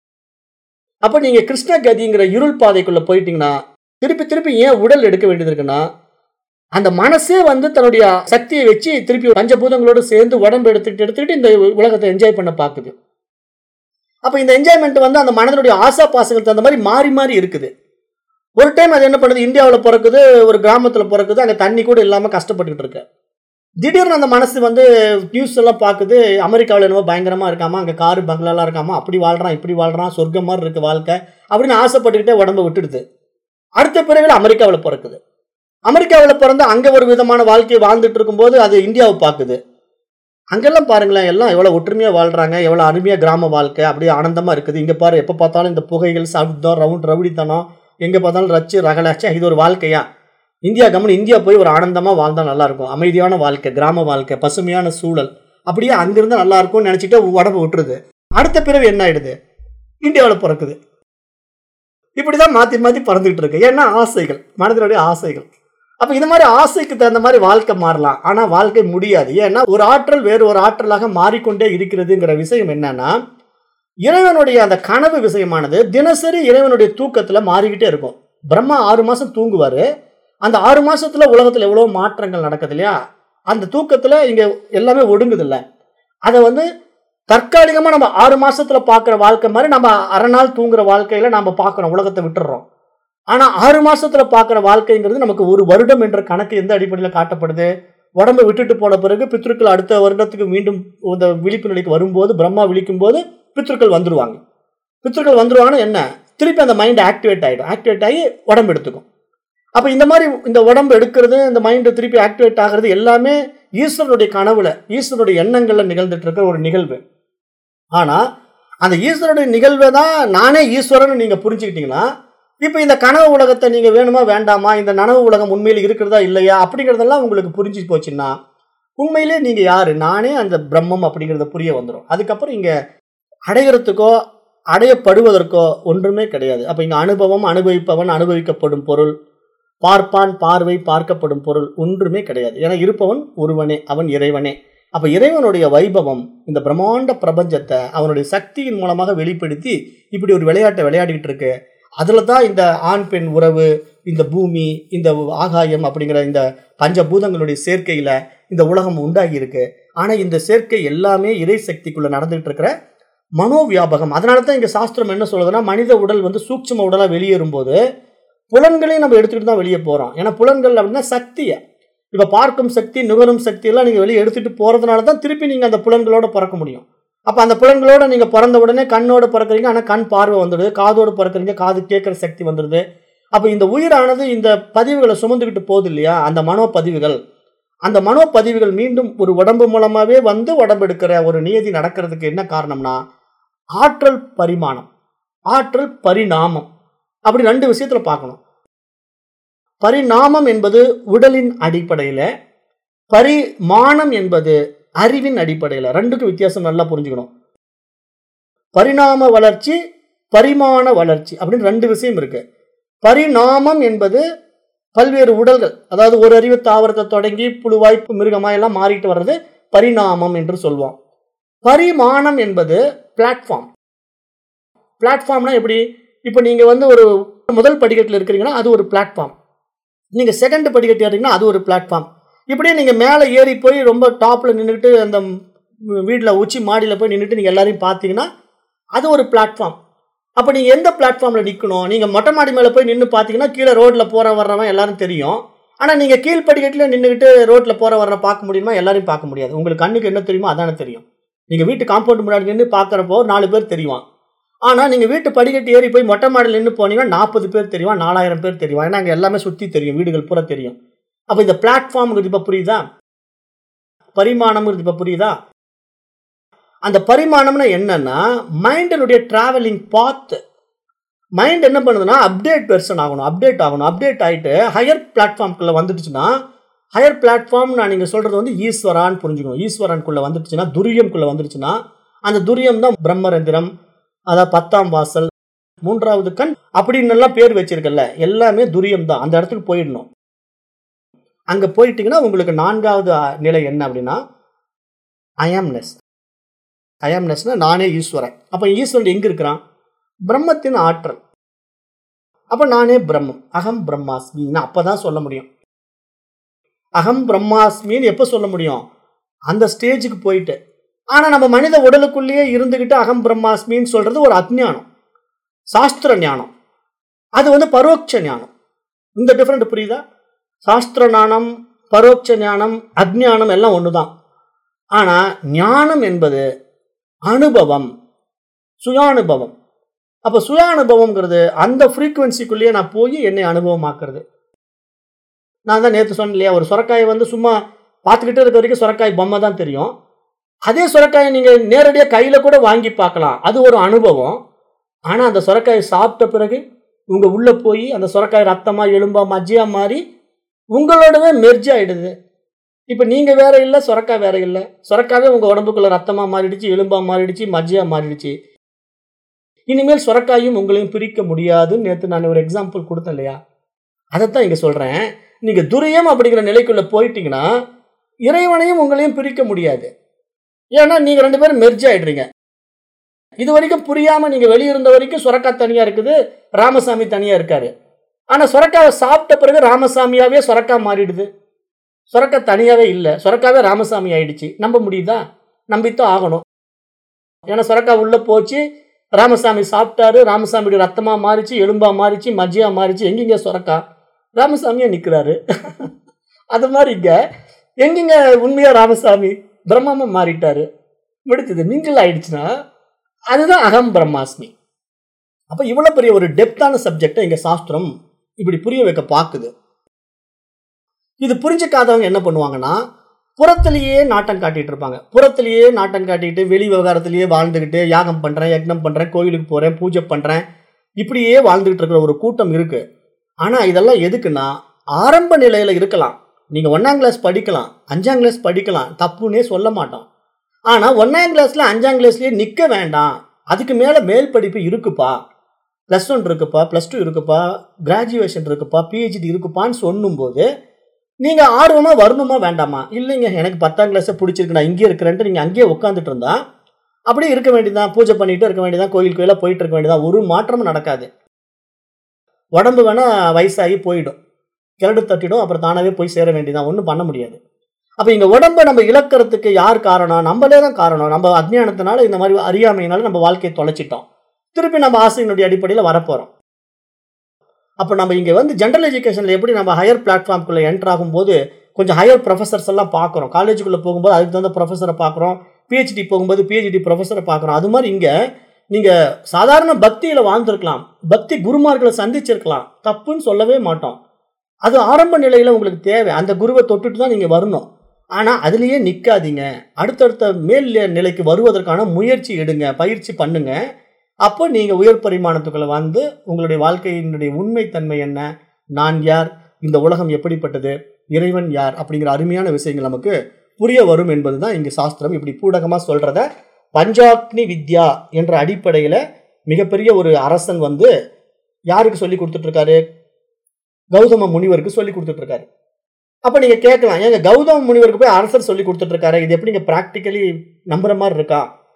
அப்ப நீங்க கிருஷ்ணகதிங்கிற இருள் பாதைக்குள்ள போயிட்டீங்கன்னா திருப்பி திருப்பி ஏன் உடல் எடுக்க வேண்டியது இருக்குன்னா அந்த மனசே வந்து தன்னுடைய சக்தியை வச்சு திருப்பி பஞ்சபூதங்களோடு சேர்ந்து உடம்பு எடுத்துக்கிட்டு எடுத்துக்கிட்டு இந்த உலகத்தை என்ஜாய் பண்ண பார்க்குது அப்ப இந்த என்ஜாய்மெண்ட் வந்து அந்த மனதனுடைய ஆசா பாசங்களுக்கு தகுந்த மாதிரி மாறி மாறி இருக்குது ஒரு டைம் அது என்ன பண்ணுது இந்தியாவில் பிறக்குது ஒரு கிராமத்தில் பிறக்குது அங்கே தண்ணி கூட இல்லாமல் கஷ்டப்பட்டுக்கிட்டு இருக்கு திடீர்னு அந்த மனசு வந்து நியூஸ் எல்லாம் பார்க்குது அமெரிக்காவில் என்னவோ பயங்கரமாக இருக்காமா அங்கே காரு பங்களாலாம் இருக்காமா அப்படி வாழ்றான் இப்படி வாழ்றான் சொர்க்கம் மாதிரி இருக்கு வாழ்க்கை அப்படின்னு ஆசைப்பட்டுக்கிட்டே உடம்ப விட்டுடுது அடுத்த பிறகு அமெரிக்காவில் பிறக்குது அமெரிக்காவில் பிறந்து அங்கே ஒரு விதமான வாழ்க்கையை வாழ்ந்துட்டு இருக்கும்போது அது இந்தியாவை பார்க்குது அங்கெல்லாம் பாருங்களேன் எல்லாம் எவ்வளோ ஒற்றுமையாக வாழ்கிறாங்க எவ்வளோ அருமையாக கிராம வாழ்க்கை அப்படியே ஆனந்தமாக இருக்குது இங்கே பாரு எப்போ பார்த்தாலும் இந்த புகைகள் சப்தம் ரவுண்ட் ரவுடித்தனம் எங்கே பார்த்தாலும் ரச்சு ரகலாச்சா இது ஒரு வாழ்க்கையா இந்தியா கவனம் இந்தியா போய் ஒரு ஆனந்தமாக வாழ்ந்தா நல்லா இருக்கும் அமைதியான வாழ்க்கை கிராம வாழ்க்கை பசுமையான சூழல் அப்படியே அங்கிருந்து நல்லா இருக்கும்னு நினச்சிட்டு உடம்பு விட்டுருது அடுத்த பிறகு என்ன ஆயிடுது இந்தியாவில் பிறக்குது இப்படிதான் மாற்றி மாற்றி பறந்துகிட்டு இருக்கு ஏன்னா ஆசைகள் மனதினுடைய ஆசைகள் அப்போ இது மாதிரி ஆசைக்கு தகுந்த மாதிரி வாழ்க்கை மாறலாம் ஆனால் வாழ்க்கை முடியாது ஏன்னா ஒரு ஆற்றல் வேறு ஒரு ஆற்றலாக மாறிக்கொண்டே இருக்கிறதுங்கிற விஷயம் என்னன்னா இறைவனுடைய அந்த கனவு விஷயமானது தினசரி இறைவனுடைய தூக்கத்தில் மாறிக்கிட்டே இருக்கும் பிரம்மா ஆறு மாதம் தூங்குவார் அந்த ஆறு மாசத்துல உலகத்தில் எவ்வளோ மாற்றங்கள் நடக்குது இல்லையா அந்த தூக்கத்தில் இங்கே எல்லாமே ஒடுங்குதில்ல அதை வந்து தற்காலிகமாக நம்ம ஆறு மாசத்துல பார்க்குற வாழ்க்கை மாதிரி நம்ம அரை நாள் தூங்குற வாழ்க்கையில நம்ம பார்க்குறோம் உலகத்தை விட்டுடுறோம் ஆனால் ஆறு மாசத்துல பார்க்குற வாழ்க்கைங்கிறது நமக்கு ஒரு வருடம் என்ற கணக்கு எந்த அடிப்படையில் காட்டப்படுது உடம்பை விட்டுட்டு போன பிறகு பித்ருக்கள் அடுத்த வருடத்துக்கு மீண்டும் இந்த விழிப்பு நிலைக்கு வரும்போது பிரம்மா விழிக்கும் போது பித்ருக்கள் வந்துருவாங்க பித்ருக்கள் வந்துருவாங்கன்னா என்ன திருப்பி அந்த மைண்ட் ஆக்டிவேட் ஆகிடும் ஆக்டிவேட் ஆகி உடம்பு எடுத்துக்கும் அப்போ இந்த மாதிரி இந்த உடம்பு எடுக்கிறது இந்த மைண்டு திருப்பி ஆக்டிவேட் ஆகிறது எல்லாமே ஈஸ்வரனுடைய கனவுல ஈஸ்வரனுடைய எண்ணங்களில் நிகழ்ந்துட்டு இருக்கிற ஒரு நிகழ்வு ஆனால் அந்த ஈஸ்வரனுடைய நிகழ்வை தான் நானே ஈஸ்வரன் நீங்கள் புரிஞ்சுக்கிட்டீங்கன்னா இப்போ இந்த கனவு உலகத்தை நீங்கள் வேணுமா வேண்டாமா இந்த நனவு உலகம் உண்மையில் இருக்கிறதா இல்லையா அப்படிங்கிறதெல்லாம் உங்களுக்கு புரிஞ்சு போச்சுன்னா உண்மையிலே நீங்கள் யார் நானே அந்த பிரம்மம் அப்படிங்கிறத புரிய வந்துடும் அதுக்கப்புறம் இங்கே அடைகிறதுக்கோ அடையப்படுவதற்கோ ஒன்றுமே கிடையாது அப்போ இங்கே அனுபவம் அனுபவிப்பவன் அனுபவிக்கப்படும் பொருள் பார்ப்பான் பார்வை பார்க்கப்படும் பொருள் ஒன்றுமே கிடையாது ஏன்னா இருப்பவன் ஒருவனே அவன் இறைவனே அப்போ இறைவனுடைய வைபவம் இந்த பிரம்மாண்ட பிரபஞ்சத்தை அவனுடைய சக்தியின் மூலமாக வெளிப்படுத்தி இப்படி ஒரு விளையாட்டை விளையாடிக்கிட்டு இருக்கு அதில் தான் இந்த ஆண் பெண் உறவு இந்த பூமி இந்த ஆகாயம் அப்படிங்கிற இந்த பஞ்சபூதங்களுடைய சேர்க்கையில் இந்த உலகம் உண்டாகி இருக்கு ஆனால் இந்த சேர்க்கை எல்லாமே இறை சக்திக்குள்ளே நடந்துகிட்டு இருக்கிற மனோவியாபகம் அதனால தான் இங்கே சாஸ்திரம் என்ன சொல்லுதுன்னா மனித உடல் வந்து சூட்சும உடலாக வெளியேறும்போது புலன்களையும் நம்ம எடுத்துக்கிட்டு தான் வெளியே போகிறோம் ஏன்னா புலன்கள் அப்படின்னா சக்தியை இப்போ பார்க்கும் சக்தி நுகரும் சக்தி எல்லாம் நீங்கள் வெளியே எடுத்துகிட்டு போகிறதுனால தான் திருப்பி நீங்கள் அந்த புலன்களோட பிறக்க முடியும் அப்போ அந்த புலன்களோட நீங்கள் பிறந்த உடனே கண்ணோட பிறக்கிறீங்க ஆனால் கண் பார்வை வந்துடுது காதோடு பிறக்கிறீங்க காது கேட்குற சக்தி வந்துடுது அப்போ இந்த உயிரானது இந்த பதிவுகளை சுமந்துக்கிட்டு போகுது இல்லையா அந்த மனோ பதிவுகள் அந்த மனோ பதிவுகள் மீண்டும் ஒரு உடம்பு மூலமாகவே வந்து உடம்பு எடுக்கிற ஒரு நியதி நடக்கிறதுக்கு என்ன காரணம்னா ஆற்றல் பரிமாணம் ஆற்றல் பரிணாமம் அப்படி ரெண்டு விஷயத்துல பார்க்கணும் பரிணாமம் என்பது உடலின் அடிப்படையில் பரிமாணம் என்பது அறிவின் அடிப்படையில் ரெண்டுக்கும் வித்தியாசம் நல்லா புரிஞ்சுக்கணும் பரிணாம வளர்ச்சி பரிமாண வளர்ச்சி அப்படின்னு ரெண்டு விஷயம் இருக்கு பரிணாமம் என்பது பல்வேறு உடல்கள் அதாவது ஒரு அறிவு தாவரத்தை தொடங்கி புழுவாய்ப்பு மிருகமாய் எல்லாம் மாறிட்டு வர்றது பரிணாமம் என்று சொல்வோம் பரிமாணம் என்பது பிளாட்ஃபார்ம் பிளாட்ஃபார்ம்னா எப்படி இப்போ நீங்க வந்து ஒரு முதல் படிக்கட்டில் இருக்கிறீங்கன்னா அது ஒரு பிளாட்ஃபார்ம் நீங்க செகண்ட் படிக்கட்டு ஏறீங்கன்னா அது ஒரு பிளாட்ஃபார்ம் இப்படியே நீங்க மேலே ஏறி போய் ரொம்ப டாப்ல நின்றுட்டு அந்த வீட்டில் உச்சி மாடியில் போய் நின்றுட்டு நீங்கள் எல்லாரையும் பார்த்தீங்கன்னா அது ஒரு பிளாட்ஃபார்ம் அப்போ நீங்கள் எந்த பிளாட்ஃபார்மில் நிற்கணும் நீங்கள் மொட்டை மாடி மேலே போய் நின்று பார்த்தீங்கன்னா கீழே ரோட்டில் போகிற வர்றவன் எல்லாரும் தெரியும் ஆனால் நீங்கள் கீழ்ப்படிக்கட்டில் நின்றுக்கிட்டு ரோட்டில் போகிற வர்ற பார்க்க முடியுமா எல்லாரையும் பார்க்க முடியாது உங்களுக்கு கண்ணுக்கு என்ன தெரியுமோ அதானே தெரியும் நீங்கள் வீட்டு காம்பவுண்ட் முன்னாடி நின்று பார்க்குறப்போ நாலு பேர் தெரியும் ஆனால் நீங்கள் வீட்டு படிக்கட்டு ஏறி போய் மொட்டை மாடியில் நின்று போனீங்கன்னா நாற்பது பேர் தெரியும் நாலாயிரம் பேர் தெரியும் ஏன்னா அங்கே எல்லாமே சுற்றி தெரியும் வீடுகள் பூரா தெரியும் அப்போ இந்த பிளாட்ஃபார்முங்கிறது இப்போ புரியுதா பரிமாணம்ங்கிறது இப்போ புரியுதா அந்த பரிமாணம்னா என்னன்னா மைண்டினுடைய டிராவலிங் பாத் மைண்ட் என்ன பண்ணுதுன்னா அப்டேட் வெர்ஷன் ஆகணும் அப்டேட் ஆகணும் அப்டேட் ஆகிட்டு ஹையர் பிளாட்ஃபார்ம்குள்ளே வந்துடுச்சுன்னா ஹையர் பிளாட்ஃபார்ம் நான் நீங்கள் சொல்கிறது வந்து ஈஸ்வரான்னு புரிஞ்சுக்கணும் ஈஸ்வரனுக்குள்ளே வந்துடுச்சுன்னா துரியம்குள்ளே வந்துடுச்சுன்னா அந்த துரியம் தான் பிரம்மரந்திரம் அதாவது பத்தாம் வாசல் மூன்றாவது கண் அப்படின்னு எல்லாம் பேர் வச்சிருக்கல எல்லாமே துரியம் தான் அந்த இடத்துக்கு போயிடணும் அங்கே போயிட்டீங்கன்னா உங்களுக்கு நான்காவது நிலை என்ன அப்படின்னா அயாம்னஸ் அயாம்னஸ்னா நானே ஈஸ்வரன் அப்போ ஈஸ்வரன் எங்கே இருக்கிறான் பிரம்மத்தின் ஆற்றல் அப்போ நானே பிரம்மம் அகம் பிரம்மாஸ்மின்னு அப்போ தான் சொல்ல முடியும் அகம் பிரம்மாஸ்மின்னு எப்போ சொல்ல முடியும் அந்த ஸ்டேஜுக்கு போயிட்டு ஆனால் நம்ம மனித உடலுக்குள்ளேயே இருந்துக்கிட்டு அகம் பிரம்மாஸ்மின்னு சொல்கிறது ஒரு அஜ்ஞானம் சாஸ்திர ஞானம் அது வந்து பரோட்ச ஞானம் இந்த டிஃப்ரெண்ட் புரியுதா சாஸ்திர ஞானம் பரோட்ச ஞானம் அஜ்ஞானம் எல்லாம் ஒன்று தான் ஆனால் ஞானம் என்பது அனுபவம் சுயானுபவம் அப்போ சுயானுபவம்ங்கிறது அந்த ஃப்ரீக்குவென்சிக்குள்ளேயே நான் போய் என்னை அனுபவமாக்குறது நான் தான் நேற்று சொன்னேன் இல்லையா ஒரு சுரக்காயை வந்து சும்மா பார்த்துக்கிட்டே இருக்க வரைக்கும் சுரக்காய் பொம்மை தான் தெரியும் அதே சுரக்காயை நீங்கள் நேரடியாக கையில் கூட வாங்கி பார்க்கலாம் அது ஒரு அனுபவம் ஆனால் அந்த சுரக்காயை சாப்பிட்ட பிறகு உங்கள் உள்ளே போய் அந்த சுரக்காய் ரத்தமாக எலும்பா மஜ்ஜியாக மாறி உங்களோடவே மெர்ஜ் ஆகிடுது இப்போ நீங்கள் வேற இல்லை சுரக்காய் வேற இல்லை சுரக்காவே உங்கள் உடம்புக்குள்ள ரத்தமாக மாறிடுச்சு எலும்பாக மாறிடுச்சு மஜ்ஜியாக மாறிடுச்சு இனிமேல் சுரக்காயும் உங்களையும் பிரிக்க முடியாதுன்னு நேற்று நான் ஒரு எக்ஸாம்பிள் கொடுத்தேன் இல்லையா அதைத்தான் இங்கே சொல்கிறேன் நீங்கள் துரியம் அப்படிங்கிற நிலைக்குள்ளே போயிட்டீங்கன்னா இறைவனையும் உங்களையும் பிரிக்க முடியாது ஏன்னா நீங்கள் ரெண்டு பேரும் மெர்ஜ் ஆயிடுறீங்க இது வரைக்கும் புரியாமல் நீங்கள் வெளியிருந்த வரைக்கும் சுரக்காய் தனியாக இருக்குது ராமசாமி தனியாக இருக்காரு ஆனால் சுரக்காவை சாப்பிட்ட பிறகு ராமசாமியாவே சுரக்காய் மாறிடுது சுரக்காய் தனியாகவே இல்லை சுரக்காவே ராமசாமி ஆயிடுச்சு நம்ப முடியுதா நம்பித்தான் ஆகணும் ஏன்னா சுரக்காய் உள்ளே போச்சு ராமசாமி சாப்பிட்டாரு ராமசாமியோட ரத்தமாக மாறிச்சு எலும்பா மாறிச்சு மஜ்ஜியாக மாறிச்சு எங்கெங்க சுரக்கா ராமசாமியாக நிற்கிறாரு அது மாதிரி இங்க எங்கெங்க உண்மையா ராமசாமி பிரம்மமா மாறிட்டாரு முடிச்சது மிங்கிள் ஆயிடுச்சுன்னா அதுதான் அகம் பிரம்மாஸ்மி அப்போ இவ்வளோ பெரிய ஒரு டெப்தான சப்ஜெக்டை எங்கள் சாஸ்திரம் இப்படி புரிய வைக்க பார்க்குது இது புரிஞ்சுக்காதவங்க என்ன பண்ணுவாங்கன்னா புறத்திலேயே நாட்டம் காட்டிட்டு இருப்பாங்க புறத்திலேயே நாட்டம் காட்டிட்டு வெளி விவகாரத்திலேயே வாழ்ந்துக்கிட்டு யாகம் பண்ணுறேன் யக்னம் பண்ணுறேன் கோயிலுக்கு போகிறேன் பூஜை பண்ணுறேன் இப்படியே வாழ்ந்துகிட்டு இருக்கிற ஒரு கூட்டம் இருக்கு ஆனால் இதெல்லாம் எதுக்குன்னா ஆரம்ப நிலையில் இருக்கலாம் நீங்கள் ஒன்றாம் கிளாஸ் படிக்கலாம் அஞ்சாம் கிளாஸ் படிக்கலாம் தப்புன்னே சொல்ல மாட்டோம் ஆனால் ஒன்றாம் கிளாஸில் அஞ்சாம் கிளாஸ்லேயே நிற்க வேண்டாம் அதுக்கு மேலே மேல் படிப்பு இருக்குப்பா ப்ளஸ் ஒன் இருக்குப்பா ப்ளஸ் டூ இருக்குப்பா கிராஜுவேஷன் இருக்குப்பா பிஹெச்டி இருக்குப்பான்னு சொல்லும்போது நீங்கள் ஆர்வமாக வரணுமா வேண்டாமா இல்லைங்க எனக்கு பத்தாம் கிளாஸை பிடிச்சிருக்கு நான் இங்கே இருக்கிறேன்ட்டு நீங்கள் அங்கேயே உட்காந்துட்டு இருந்தா அப்படியே இருக்க வேண்டியதான் பூஜை பண்ணிட்டு இருக்க வேண்டியதான் கோயில் கோயிலாக போயிட்டு இருக்க வேண்டியதான் ஒரு மாற்றமும் நடக்காது உடம்பு வேணால் வயசாகி போயிடும் கிரடு தட்டிடும் அப்புறம் தானாகவே போய் சேர வேண்டியதான் ஒன்றும் பண்ண முடியாது அப்போ இங்கே உடம்பை நம்ம இழக்கிறதுக்கு யார் காரணம் நம்மளே தான் காரணம் நம்ம அஜ்ஞானத்தினால இந்த மாதிரி அறியாமையினால நம்ம வாழ்க்கையை தொலைச்சிட்டோம் திருப்பி நம்ம ஆசையினுடைய அடிப்படையில் வரப்போகிறோம் அப்போ நம்ம இங்கே வந்து ஜென்ரல் எஜுகேஷனில் எப்படி நம்ம ஹையர் பிளாட்ஃபார்ம்குள்ளே என்டர் ஆகும்போது கொஞ்சம் ஹையர் ப்ரொஃபஸர்ஸ் எல்லாம் பார்க்குறோம் காலேஜுக்குள்ளே போகும்போது அதுக்கு தகுந்த ப்ரொஃபஸரை பார்க்குறோம் பிஹெச்டி போகும்போது பிஹெச்டி ப்ரொஃபஸரை பார்க்குறோம் அது மாதிரி இங்கே நீங்கள் சாதாரண பக்தியில் வாழ்ந்துருக்கலாம் பக்தி குருமார்களை சந்திச்சிருக்கலாம் தப்புன்னு சொல்லவே மாட்டோம் அது ஆரம்ப நிலையில் உங்களுக்கு தேவை அந்த குருவை தொட்டுட்டு தான் நீங்கள் வரணும் ஆனால் அதுலேயே நிற்காதீங்க அடுத்தடுத்த மேல் நிலைக்கு வருவதற்கான முயற்சி எடுங்க பயிற்சி பண்ணுங்க அப்போ நீங்கள் உயர் பரிமாணத்துக்குள்ள வந்து உங்களுடைய வாழ்க்கையினுடைய உண்மைத்தன்மை என்ன நான் யார் இந்த உலகம் எப்படிப்பட்டது இறைவன் யார் அப்படிங்கிற அருமையான விஷயங்கள் நமக்கு புரிய வரும் என்பது தான் இங்கே சாஸ்திரம் இப்படி பூடகமாக சொல்கிறத பஞ்சாக்னி வித்யா என்ற அடிப்படையில் மிகப்பெரிய ஒரு அரசன் வந்து யாருக்கு சொல்லி கொடுத்துட்ருக்காரு கௌதம முனிவருக்கு சொல்லி கொடுத்துட்ருக்காரு அப்போ நீங்கள் கேட்கலாம் ஏங்க கௌதம முனிவருக்கு போய் அரசர் சொல்லி கொடுத்துட்ருக்காரு இது எப்படி நீங்கள் ப்ராக்டிக்கலி நம்புற மாதிரி இருக்கா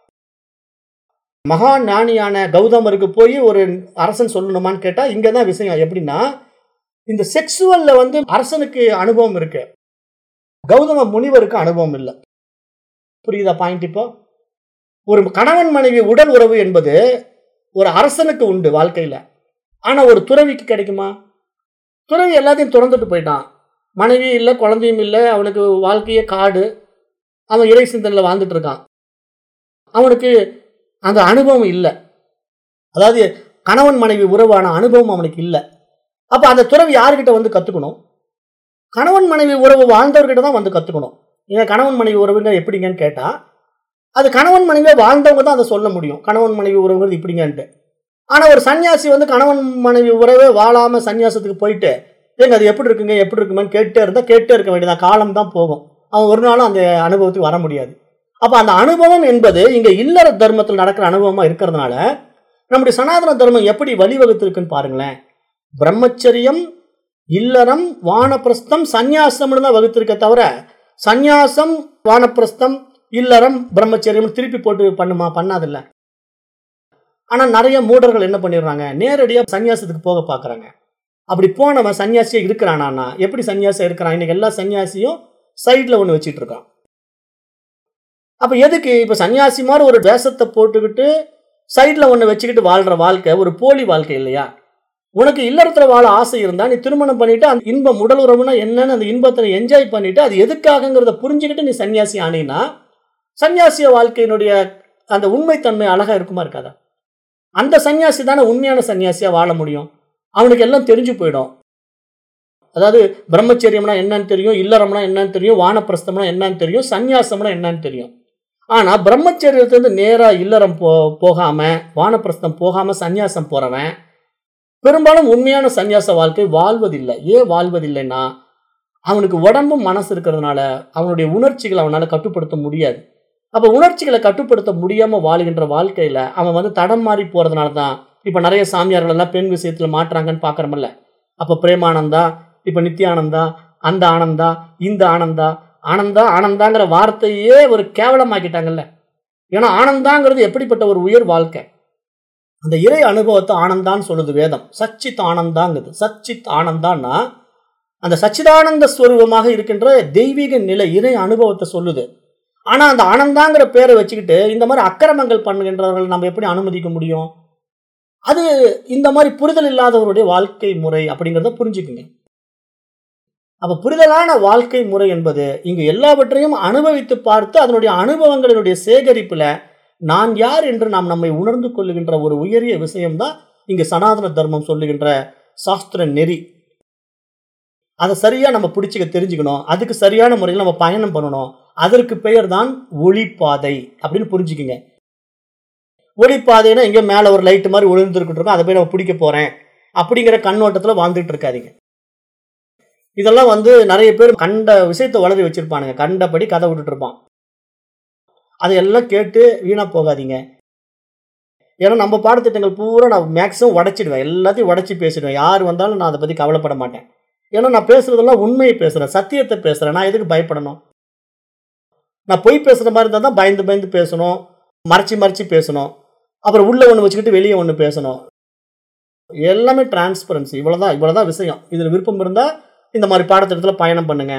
மகா ஞானியான கௌதமருக்கு போய் ஒரு அரசன் சொல்லணுமான்னு கேட்டா இங்க தான் விஷயம் எப்படின்னா இந்த செக்ஸுவல்ல வந்து அரசனுக்கு அனுபவம் இருக்கு கௌதம முனிவருக்கு அனுபவம் இல்லை புரியுதா பாயிண்ட் இப்போ ஒரு கணவன் மனைவி உடல் உறவு என்பது ஒரு அரசனுக்கு உண்டு வாழ்க்கையில ஆனா ஒரு துறவிக்கு கிடைக்குமா துறவி எல்லாத்தையும் திறந்துட்டு போயிட்டான் மனைவி இல்லை குழந்தையும் இல்லை அவனுக்கு வாழ்க்கையே காடு அவன் இறை சிந்தனையில் வாழ்ந்துட்டு இருக்கான் அவனுக்கு அந்த அனுபவம் இல்லை அதாவது கணவன் மனைவி உறவான அனுபவம் அவனுக்கு இல்லை அப்போ அந்த துறவி யாருக்கிட்ட வந்து கற்றுக்கணும் கணவன் மனைவி உறவு வாழ்ந்தவர்கிட்ட தான் வந்து கற்றுக்கணும் ஏன் கணவன் மனைவி உறவுங்க எப்படிங்கன்னு கேட்டால் அது கணவன் மனைவியாக வாழ்ந்தவங்க தான் அதை சொல்ல முடியும் கணவன் மனைவி உறவுங்கிறது இப்படிங்கன்ட்டு ஆனால் ஒரு சன்னியாசி வந்து கணவன் மனைவி உறவே வாழாமல் சன்னியாசத்துக்கு போயிட்டு ஏங்க அது எப்படி இருக்குங்க எப்படி இருக்குமான்னு கேட்டே இருந்தால் கேட்டே இருக்க வேண்டியதான் காலம் தான் போகும் அவன் ஒரு நாளும் அந்த அனுபவத்துக்கு வர முடியாது அப்போ அந்த அனுபவம் என்பது இங்கே இல்லற தர்மத்தில் நடக்கிற அனுபவமாக இருக்கிறதுனால நம்முடைய சனாதன தர்மம் எப்படி வழிவகுத்திருக்குன்னு பாருங்களேன் பிரம்மச்சரியம் இல்லறம் வானப்பிரஸ்தம் சந்நியாசம்னு தான் வகுத்திருக்க தவிர சந்நியாசம் வானப்பிரஸ்தம் இல்லறம் பிரம்மச்சரியம் திருப்பி போட்டு பண்ணுமா பண்ணாதில்ல ஆனால் நிறைய மூடர்கள் என்ன பண்ணிடுறாங்க நேரடியாக சன்னியாசத்துக்கு போக பார்க்குறாங்க அப்படி போனவன் சன்னியாசியே இருக்கிறானா எப்படி சன்னியாசியா இருக்கிறான் இன்னைக்கு எல்லா சன்னியாசியும் சைடில் ஒன்று வச்சிட்டு இருக்கான் அப்போ எதுக்கு இப்போ சன்னியாசி மாதிரி ஒரு வேஷத்தை போட்டுக்கிட்டு சைடில் ஒன்று வச்சுக்கிட்டு வாழ்கிற வாழ்க்கை ஒரு போலி வாழ்க்கை இல்லையா உனக்கு இல்லறத்துல வாழ ஆசை இருந்தா நீ திருமணம் பண்ணிட்டு அந்த இன்பம் உடல் உறவுனா என்னன்னு அந்த இன்பத்தை என்ஜாய் பண்ணிட்டு அது எதுக்காகங்கிறத புரிஞ்சுக்கிட்டு நீ சன்னியாசி ஆனீன்னா சன்னியாசிய வாழ்க்கையினுடைய அந்த உண்மைத்தன்மை அழகா இருக்குமா இருக்காதா அந்த சன்னியாசி தானே உண்மையான சன்னியாசியா வாழ முடியும் அவனுக்கு எல்லாம் தெரிஞ்சு போயிடும் அதாவது பிரம்மச்சரியம்னா என்னன்னு தெரியும் இல்லறம்னா என்னன்னு தெரியும் வானப்பிரஸ்தம்னா என்னன்னு தெரியும் சந்நியாசம்னா என்னன்னு தெரியும் ஆனா பிரம்மச்சரியத்திலிருந்து நேரா இல்லறம் போ போகாம வானப்பிரஸ்தம் போகாம சந்நியாசம் போறவன் பெரும்பாலும் உண்மையான சந்நியாச வாழ்க்கை வாழ்வதில்லை ஏன் வாழ்வதில்லைன்னா அவனுக்கு உடம்பும் மனசு இருக்கிறதுனால அவனுடைய உணர்ச்சிகளை அவனால கட்டுப்படுத்த முடியாது அப்போ உணர்ச்சிகளை கட்டுப்படுத்த முடியாம வாழ்கின்ற வாழ்க்கையில அவன் வந்து தடம் மாறி போறதுனால தான் இப்ப நிறைய சாமியார்கள் எல்லாம் பெண் விஷயத்துல மாட்டுறாங்கன்னு பாக்குறோம்ல அப்ப பிரேமானந்தா இப்ப நித்யானந்தா அந்த ஆனந்தா இந்த ஆனந்தா ஆனந்தா ஆனந்தாங்கிற வார்த்தையே ஒரு கேவலமாக்கிட்டாங்கல்ல ஏன்னா ஆனந்தாங்கிறது எப்படிப்பட்ட ஒரு உயர் வாழ்க்கை அந்த இறை அனுபவத்தை ஆனந்தான்னு சொல்லுது வேதம் சச்சித் ஆனந்தாங்குது சச்சித் ஆனந்தான்னா அந்த சச்சிதானந்த ஸ்வரூபமாக இருக்கின்ற தெய்வீக நிலை இறை அனுபவத்தை சொல்லுது ஆனா அந்த ஆனந்தாங்கிற பேரை வச்சுக்கிட்டு இந்த மாதிரி அக்கிரமங்கள் பண்ணுகின்றவர்கள் நம்ம எப்படி அனுமதிக்க முடியும் அது இந்த மாதிரி புரிதல் இல்லாதவருடைய வாழ்க்கை முறை அப்படிங்கிறத புரிஞ்சுக்குங்க அப்ப புரிதலான வாழ்க்கை முறை என்பது இங்கு எல்லாவற்றையும் அனுபவித்து பார்த்து அதனுடைய அனுபவங்களினுடைய சேகரிப்புல நான் யார் என்று நாம் நம்மை உணர்ந்து கொள்ளுகின்ற ஒரு உயரிய விஷயம்தான் இங்கு சனாதன தர்மம் சொல்லுகின்ற சாஸ்திர நெறி அதை சரியா நம்ம பிடிச்சிக்க தெரிஞ்சுக்கணும் அதுக்கு சரியான முறையில் நம்ம பயணம் பண்ணணும் அதற்கு பெயர் தான் ஒளிப்பாதை அப்படின்னு புரிஞ்சுக்குங்க ஒளிப்பாதைன்னா எங்கேயோ மேலே ஒரு லைட் மாதிரி ஒளிர்ந்துருக்கிட்டு இருக்கும் அதை போய் நம்ம பிடிக்க போறேன் அப்படிங்கிற கண்ணோட்டத்தில் வாழ்ந்துட்டு இருக்காதீங்க இதெல்லாம் வந்து நிறைய பேர் கண்ட விஷயத்தை வளர்த்தி வச்சிருப்பானுங்க கண்டபடி கதை விட்டுட்டு இருப்பான் அதையெல்லாம் கேட்டு வீணா போகாதீங்க ஏன்னா நம்ம பாடத்திட்டங்கள் பூரா நான் மேக்ஸிமம் உடச்சிடுவேன் எல்லாத்தையும் உடச்சி பேசிடுவேன் யார் வந்தாலும் நான் அதை பற்றி கவலைப்பட மாட்டேன் ஏன்னா நான் பேசுறதெல்லாம் உண்மையை பேசுகிறேன் சத்தியத்தை பேசுகிறேன் நான் எதுக்கு பயப்படணும் நான் பொய் பேசுகிற மாதிரி இருந்தால் தான் பயந்து பயந்து பேசணும் மறைச்சி மறைச்சி பேசணும் அப்புறம் உள்ள ஒன்று வச்சுக்கிட்டு வெளியே ஒன்று பேசணும் எல்லாமே டிரான்ஸ்பரன்சி இவ்வளோதான் இவ்வளோதான் விஷயம் இதில் விருப்பம் இருந்தால் இந்த மாதிரி பாடத்திட்டத்தில் பயணம் பண்ணுங்க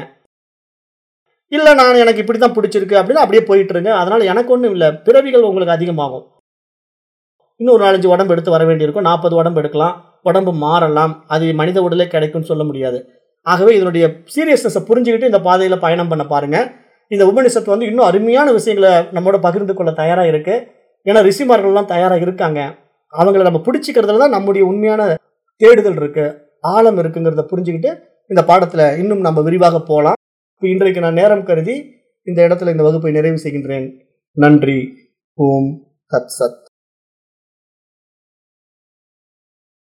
இல்லை நான் எனக்கு இப்படி தான் பிடிச்சிருக்கு அப்படின்னு அப்படியே போயிட்டு இருங்க அதனால் எனக்கு ஒன்றும் இல்லை பிறவிகள் உங்களுக்கு அதிகமாகும் இன்னும் ஒரு நாலஞ்சு உடம்பு எடுத்து வர வேண்டியிருக்கும் நாற்பது உடம்பு எடுக்கலாம் உடம்பு மாறலாம் அது மனித உடலே கிடைக்கும்னு சொல்ல முடியாது ஆகவே இதனுடைய சீரியஸ்னஸை புரிஞ்சுக்கிட்டு இந்த பாதையில் பயணம் பண்ண பாருங்க இந்த உபனிஷத்து வந்து இன்னும் அருமையான விஷயங்களை நம்மோட பகிர்ந்து கொள்ள தயாராக இருக்கு ஏன்னா ரிஷிமார்கள்லாம் தயாராக இருக்காங்க அவங்கள நம்ம பிடிச்சிக்கிறதுல தான் நம்முடைய உண்மையான தேடுதல் இருக்கு ஆழம் இருக்குங்கிறத புரிஞ்சுக்கிட்டு இந்த பாடத்தில் இன்னும் நம்ம விரிவாக போகலாம் இப்போ இன்றைக்கு நான் நேரம் கருதி இந்த இடத்துல இந்த வகுப்பை நிறைவு செய்கின்றேன் நன்றி ஓம் தத் சத்